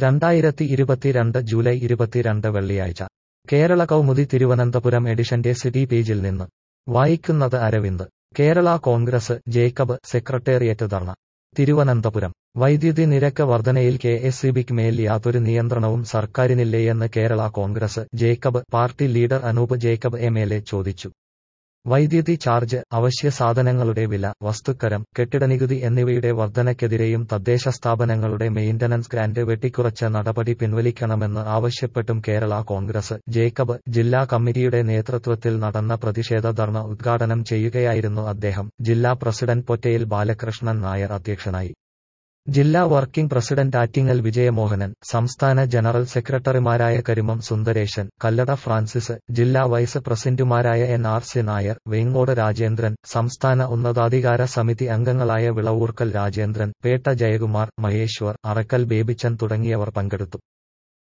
രണ്ടായിരത്തി ഇരുപത്തിരണ്ട് ജൂലൈ ഇരുപത്തിരണ്ട് വെള്ളിയാഴ്ച കേരള കൗമുദി തിരുവനന്തപുരം എഡിഷന്റെ സിറ്റി പേജിൽ നിന്ന് വായിക്കുന്നത് അരവിന്ദ് കേരള കോൺഗ്രസ് ജേക്കബ് സെക്രട്ടേറിയറ്റ് ധർണ തിരുവനന്തപുരം വൈദ്യുതി നിരക്ക് വർധനയിൽ കെ എസ് ഇ ബിക്ക് മേൽ യാതൊരു നിയന്ത്രണവും സർക്കാരിനില്ലേയെന്ന് Kerala Congress Jacob party leader Anoop Jacob M L A ചോദിച്ചു വൈദ്യുതി ചാർജ് അവശ്യ സാധനങ്ങളുടെ വില വസ്തുക്കരം കെട്ടിടനികുതി എന്നിവയുടെ വർധനയ്ക്കെതിരെയും തദ്ദേശ സ്ഥാപനങ്ങളുടെ മെയിന്റനൻസ് ഗ്രാന്റ് വെട്ടിക്കുറച്ച നടപടി പിൻവലിക്കണമെന്ന് ആവശ്യപ്പെട്ടും കേരള കോൺഗ്രസ് ജേക്കബ് ജില്ലാ കമ്മിറ്റിയുടെ നേതൃത്വത്തിൽ നടന്ന പ്രതിഷേധ ധർണ ഉദ്ഘാടനം ചെയ്യുകയായിരുന്നു അദ്ദേഹം ജില്ലാ പ്രസിഡന്റ് പൊറ്റയിൽ ബാലകൃഷ്ണൻ നായർ അധ്യക്ഷനായി ജില്ലാ വർക്കിംഗ് പ്രസിഡന്റ് ആറ്റിങ്ങൽ വിജയമോഹനൻ സംസ്ഥാന ജനറൽ സെക്രട്ടറിമാരായ കരുമം സുന്ദരേശൻ കല്ലട ഫ്രാൻസിസ് ജില്ലാ വൈസ് പ്രസിഡന്റുമാരായ N R C Nair Vengode Rajendran സംസ്ഥാന ഉന്നതാധികാര സമിതി അംഗങ്ങളായ വിളവൂർക്കൽ രാജേന്ദ്രൻ പേട്ട ജയകുമാർ മഹേശ്വർ അറക്കൽ ബേബിച്ചൻ തുടങ്ങിയവർ പങ്കെടുത്തു